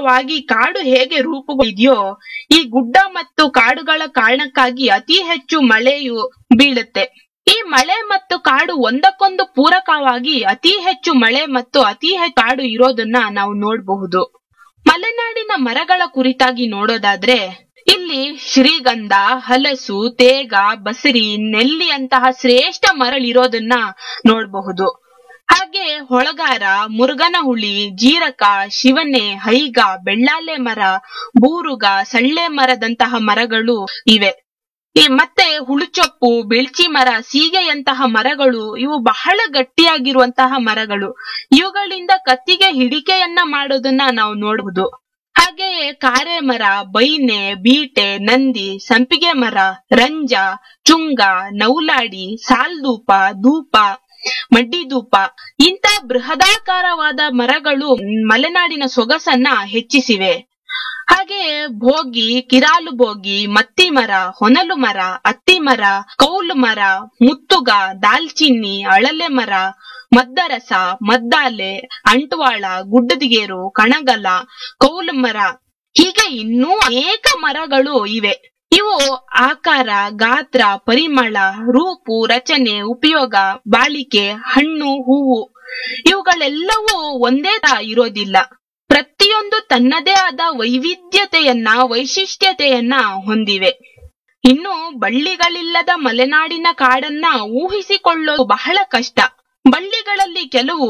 ಪೂರಕವಾಗಿ ಕಾಡು ಹೇಗೆ ರೂಪುಗೊಂಡಿದೆಯೋ ಈ ಗುಡ್ಡ ಮತ್ತು ಕಾಡುಗಳ ಕಾರಣಕ್ಕಾಗಿ ಅತಿ ಹೆಚ್ಚು ಮಳೆಯು ಬೀಳುತ್ತೆ ಈ ಮಳೆ ಮತ್ತು ಕಾಡು ಒಂದಕ್ಕೊಂದು ಪೂರಕವಾಗಿ ಅತಿ ಹೆಚ್ಚು ಮಳೆ ಮತ್ತು ಅತಿ ಹೆಚ್ಚು ಕಾಡು ಇರೋದನ್ನ ನಾವು ನೋಡಬಹುದು ಮಲೆನಾಡಿನ ಮರಗಳ ಕುರಿತಾಗಿ ನೋಡೋದಾದ್ರೆ ಇಲ್ಲಿ ಶ್ರೀಗಂಧ ಹಲಸು ತೇಗ ಬಸರಿ ನೆಲ್ಲಿ ಅಂತಹ ಶ್ರೇಷ್ಠ ಮರಳಿರೋದನ್ನ ನೋಡಬಹುದು ಹಾಗೆ ಹೊಳಗಾರ ಮುರುಗನ ಹುಳಿ ಜೀರಕ ಶಿವನೆ ಹೈಗ ಬೆಳ್ಳಾಲೆ ಮರ ಬೂರುಗ ಸಳ್ಳೆ ಮರದಂತಹ ಮರಗಳು ಇವೆ ಈ ಮತ್ತೆ ಹುಳುಚೊಪ್ಪು ಬೆಳ್ಚಿ ಮರ ಸೀಗೆಯಂತಹ ಮರಗಳು ಇವು ಬಹಳ ಗಟ್ಟಿಯಾಗಿರುವಂತಹ ಮರಗಳು ಇವುಗಳಿಂದ ಕತ್ತಿಗೆ ಹಿಡಿಕೆಯನ್ನ ಮಾಡೋದನ್ನ ನಾವು ನೋಡಬಹುದು ಹಾಗೆಯೇ ಕಾರೆ ಮರ ಬೈನೆ ಬೀಟೆ ನಂದಿ ಸಂಪಿಗೆ ಮರ ರಂಜ ಚುಂಗ ನೌಲಾಡಿ ಸಾಲ್ದೂಪ ಧೂಪ ಮಡ್ಡಿದೂಪ ಇಂಥ ಬೃಹದಾಕಾರವಾದ ಮರಗಳು ಮಲೆನಾಡಿನ ಸೊಗಸನ್ನ ಹೆಚ್ಚಿಸಿವೆ ಹಾಗೆಯೇ ಭೋಗಿ ಕಿರಾಲು ಭೋಗಿ ಮತ್ತಿ ಮರ ಹೊನಲು ಮರ ಅತ್ತಿ ಮರ ಕೌಲು ಮರ ಮುತ್ತುಗ ದಾಲ್ಚಿನ್ನಿ ಅಳಲೆ ಮರ ಮದ್ದರಸ ಮದ್ದಾಲೆ ಅಂಟ್ವಾಳ ಗುಡ್ಡದಿಗೇರು ಕಣಗಲ ಕೌಲು ಮರ ಹೀಗೆ ಇನ್ನೂ ಅನೇಕ ಮರಗಳು ಇವೆ ಇವು ಆಕಾರ ಗಾತ್ರ ಪರಿಮಳ ರೂಪು ರಚನೆ ಉಪಯೋಗ ಬಾಳಿಕೆ ಹಣ್ಣು ಹೂವು ಇವುಗಳೆಲ್ಲವೂ ಒಂದೇ ತರ ಇರೋದಿಲ್ಲ ಪ್ರತಿಯೊಂದು ತನ್ನದೇ ಆದ ವೈವಿಧ್ಯತೆಯನ್ನ ವೈಶಿಷ್ಟ್ಯತೆಯನ್ನ ಹೊಂದಿವೆ ಇನ್ನು ಬಳ್ಳಿಗಳಿಲ್ಲದ ಮಲೆನಾಡಿನ ಕಾಡನ್ನ ಊಹಿಸಿಕೊಳ್ಳೋದು ಬಹಳ ಕಷ್ಟ ಬಳ್ಳಿಗಳಲ್ಲಿ ಕೆಲವು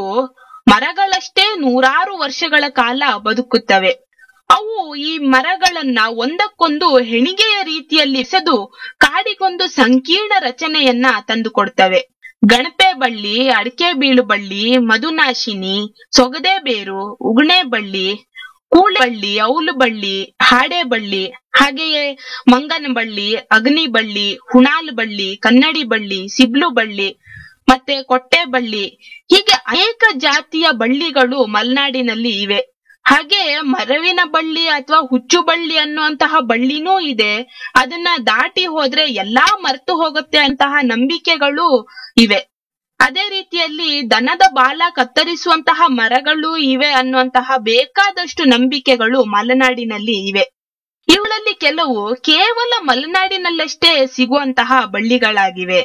ಮರಗಳಷ್ಟೇ ನೂರಾರು ವರ್ಷಗಳ ಕಾಲ ಬದುಕುತ್ತವೆ ಅವು ಈ ಮರಗಳನ್ನ ಒಂದಕ್ಕೊಂದು ಹೆಣಿಗೆಯ ರೀತಿಯಲ್ಲಿ ಎಸೆದು ಕಾಡಿಗೊಂದು ಸಂಕೀರ್ಣ ರಚನೆಯನ್ನ ತಂದುಕೊಡ್ತವೆ ಗಣಪೆ ಬಳ್ಳಿ ಅಡಕೆ ಬೀಳು ಬಳ್ಳಿ ಮಧುನಾಶಿನಿ ಸೊಗದೆ ಬೇರು ಉಗುಣೆ ಬಳ್ಳಿ ಕೂಳೆ ಬಳ್ಳಿ ಔಲು ಬಳ್ಳಿ ಹಾಡೆ ಬಳ್ಳಿ ಹಾಗೆಯೇ ಮಂಗನ ಬಳ್ಳಿ ಅಗ್ನಿ ಬಳ್ಳಿ ಹುಣಾಲು ಬಳ್ಳಿ ಕನ್ನಡಿ ಬಳ್ಳಿ ಸಿಬ್ಲು ಬಳ್ಳಿ ಮತ್ತೆ ಕೊಟ್ಟೆ ಬಳ್ಳಿ ಹೀಗೆ ಅನೇಕ ಜಾತಿಯ ಬಳ್ಳಿಗಳು ಮಲೆನಾಡಿನಲ್ಲಿ ಇವೆ ಹಾಗೆ ಮರವಿನ ಬಳ್ಳಿ ಅಥವಾ ಹುಚ್ಚು ಬಳ್ಳಿ ಅನ್ನುವಂತಹ ಬಳ್ಳಿನೂ ಇದೆ ಅದನ್ನ ದಾಟಿ ಹೋದ್ರೆ ಎಲ್ಲಾ ಮರ್ತು ಹೋಗುತ್ತೆ ಅಂತಹ ನಂಬಿಕೆಗಳು ಇವೆ ಅದೇ ರೀತಿಯಲ್ಲಿ ದನದ ಬಾಲ ಕತ್ತರಿಸುವಂತಹ ಮರಗಳು ಇವೆ ಅನ್ನುವಂತಹ ಬೇಕಾದಷ್ಟು ನಂಬಿಕೆಗಳು ಮಲೆನಾಡಿನಲ್ಲಿ ಇವೆ ಇವುಗಳಲ್ಲಿ ಕೆಲವು ಕೇವಲ ಮಲೆನಾಡಿನಲ್ಲಷ್ಟೇ ಸಿಗುವಂತಹ ಬಳ್ಳಿಗಳಾಗಿವೆ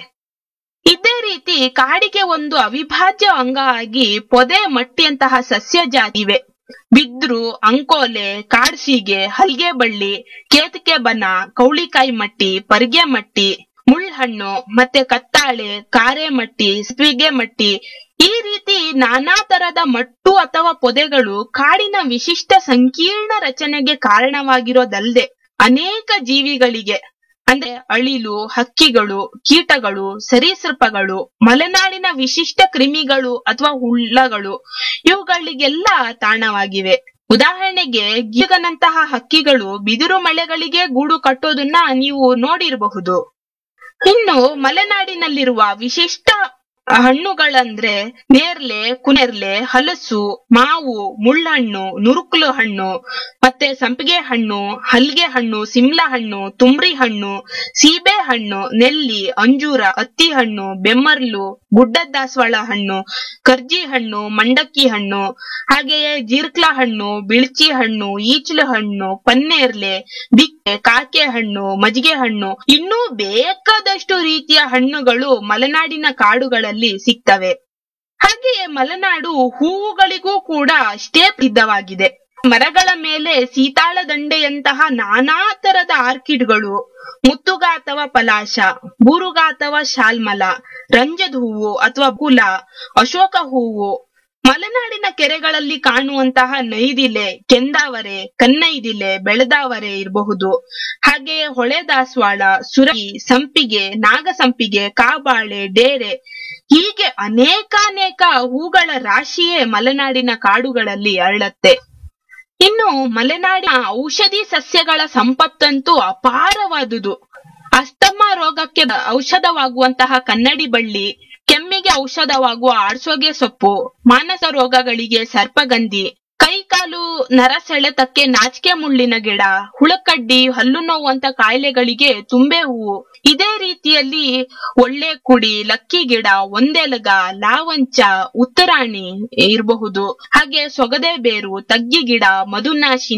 ಇದೇ ರೀತಿ ಕಾಡಿಗೆ ಒಂದು ಅವಿಭಾಜ್ಯ ಅಂಗ ಆಗಿ ಪೊದೆ ಮಟ್ಟಿಯಂತಹ ಸಸ್ಯ ಜಾತಿ ಇವೆ ಬಿದ್ರು ಅಂಕೋಲೆ ಕಾಡ್ಸೀಗೆ ಹಲ್ಗೆ ಬಳ್ಳಿ ಕೇತಕೆ ಬನ ಕೌಳಿಕಾಯಿ ಮಟ್ಟಿ ಪರ್ಗೆ ಮಟ್ಟಿ ಮುಳ್ಹಣ್ಣು ಮತ್ತೆ ಕತ್ತಾಳೆ ಕಾರೆ ಮಟ್ಟಿ ಸ್ವಿಗೆ ಮಟ್ಟಿ ಈ ರೀತಿ ನಾನಾ ತರದ ಮಟ್ಟು ಅಥವಾ ಪೊದೆಗಳು ಕಾಡಿನ ವಿಶಿಷ್ಟ ಸಂಕೀರ್ಣ ರಚನೆಗೆ ಕಾರಣವಾಗಿರೋದಲ್ಲದೆ ಅನೇಕ ಜೀವಿಗಳಿಗೆ ಅಂದ್ರೆ ಅಳಿಲು ಹಕ್ಕಿಗಳು ಕೀಟಗಳು ಸರೀಸೃಪಗಳು ಮಲೆನಾಡಿನ ವಿಶಿಷ್ಟ ಕ್ರಿಮಿಗಳು ಅಥವಾ ಹುಳ್ಳಗಳು ಇವುಗಳಿಗೆಲ್ಲ ತಾಣವಾಗಿವೆ ಉದಾಹರಣೆಗೆ ಗೀಗನಂತಹ ಹಕ್ಕಿಗಳು ಬಿದಿರು ಮಳೆಗಳಿಗೆ ಗೂಡು ಕಟ್ಟೋದನ್ನ ನೀವು ನೋಡಿರಬಹುದು ಇನ್ನು ಮಲೆನಾಡಿನಲ್ಲಿರುವ ವಿಶಿಷ್ಟ ಹಣ್ಣುಗಳಂದ್ರೆ ನೇರ್ಲೆ ಕುನೆರ್ಲೆ ಹಲಸು ಮಾವು ಮುಳ್ಳಹಣ್ಣು ನುರುಕ್ಲು ಹಣ್ಣು ಮತ್ತೆ ಸಂಪಿಗೆ ಹಣ್ಣು ಹಲ್ಗೆ ಹಣ್ಣು ಸಿಮ್ಲಾ ಹಣ್ಣು ತುಂಬ್ರಿ ಹಣ್ಣು ಸೀಬೆ ಹಣ್ಣು ನೆಲ್ಲಿ ಅಂಜೂರ ಹತ್ತಿ ಹಣ್ಣು ಬೆಮ್ಮರ್ಲು ಗುಡ್ಡದ ದಾಸವಾಳ ಹಣ್ಣು ಕರ್ಜಿ ಹಣ್ಣು ಮಂಡಕ್ಕಿ ಹಣ್ಣು ಹಾಗೆಯೇ ಜೀರ್ಕ್ಲ ಹಣ್ಣು ಬಿಳ್ಚಿ ಹಣ್ಣು ಈಚಲು ಹಣ್ಣು ಪನ್ನೇರ್ಲೆ ಬಿಕ್ಕೆ ಕಾಕೆ ಹಣ್ಣು ಮಜ್ಜಿಗೆ ಹಣ್ಣು ಇನ್ನೂ ಬೇಕಾದಷ್ಟು ರೀತಿಯ ಹಣ್ಣುಗಳು ಮಲೆನಾಡಿನ ಕಾಡುಗಳಲ್ಲಿ ಸಿಗ್ತವೆ ಹಾಗೆಯೇ ಮಲೆನಾಡು ಹೂವುಗಳಿಗೂ ಕೂಡ ಅಷ್ಟೇ ಪ್ರಸಿದ್ಧವಾಗಿದೆ ಮರಗಳ ಮೇಲೆ ಸೀತಾಳ ದಂಡೆಯಂತಹ ನಾನಾ ತರದ ಆರ್ಕಿಡ್ಗಳು ಮುತ್ತುಗ ಅಥವಾ ಪಲಾಶ ಬೂರುಗ ಅಥವಾ ಶಾಲ್ಮಲ ರಂಜದ ಹೂವು ಅಥವಾ ಕುಲ ಅಶೋಕ ಹೂವು ಮಲೆನಾಡಿನ ಕೆರೆಗಳಲ್ಲಿ ಕಾಣುವಂತಹ ನೈದಿಲೆ ಕೆಂದಾವರೆ ಕನ್ನೈದಿಲೆ ಬೆಳೆದಾವರೆ ಇರಬಹುದು ಹಾಗೆಯೇ ಹೊಳೆ ದಾಸವಾಳ ಸುರಗಿ ಸಂಪಿಗೆ ನಾಗಸಂಪಿಗೆ ಕಾಬಾಳೆ ಡೇರೆ ಹೀಗೆ ಅನೇಕಾನೇಕ ಹೂಗಳ ರಾಶಿಯೇ ಮಲೆನಾಡಿನ ಕಾಡುಗಳಲ್ಲಿ ಅರಳತ್ತೆ ಇನ್ನು ಮಲೆನಾಡಿನ ಔಷಧಿ ಸಸ್ಯಗಳ ಸಂಪತ್ತಂತೂ ಅಪಾರವಾದುದು ಅಸ್ತಮ ರೋಗಕ್ಕೆ ಔಷಧವಾಗುವಂತಹ ಕನ್ನಡಿ ಬಳ್ಳಿ ಕೆಮ್ಮಿಗೆ ಔಷಧವಾಗುವ ಆಡ್ಸೋಗೆ ಸೊಪ್ಪು ಮಾನಸ ರೋಗಗಳಿಗೆ ಸರ್ಪಗಂಧಿ ಕೈಕಾಲು ನರ ಸೆಳೆತಕ್ಕೆ ನಾಚಿಕೆ ಮುಳ್ಳಿನ ಗಿಡ ಹುಳಕಡ್ಡಿ ಹಲ್ಲು ನೋವಂತ ಕಾಯಿಲೆಗಳಿಗೆ ತುಂಬೆ ಹೂವು ಇದೇ ರೀತಿಯಲ್ಲಿ ಒಳ್ಳೆ ಕುಡಿ ಲಕ್ಕಿ ಗಿಡ ಒಂದೆಲಗ ಲಾವಂಚ ಉತ್ತರಾಣಿ ಇರಬಹುದು ಹಾಗೆ ಸೊಗದೆ ಬೇರು ತಗ್ಗಿ ಗಿಡ ಮಧುನಾಶಿನಿ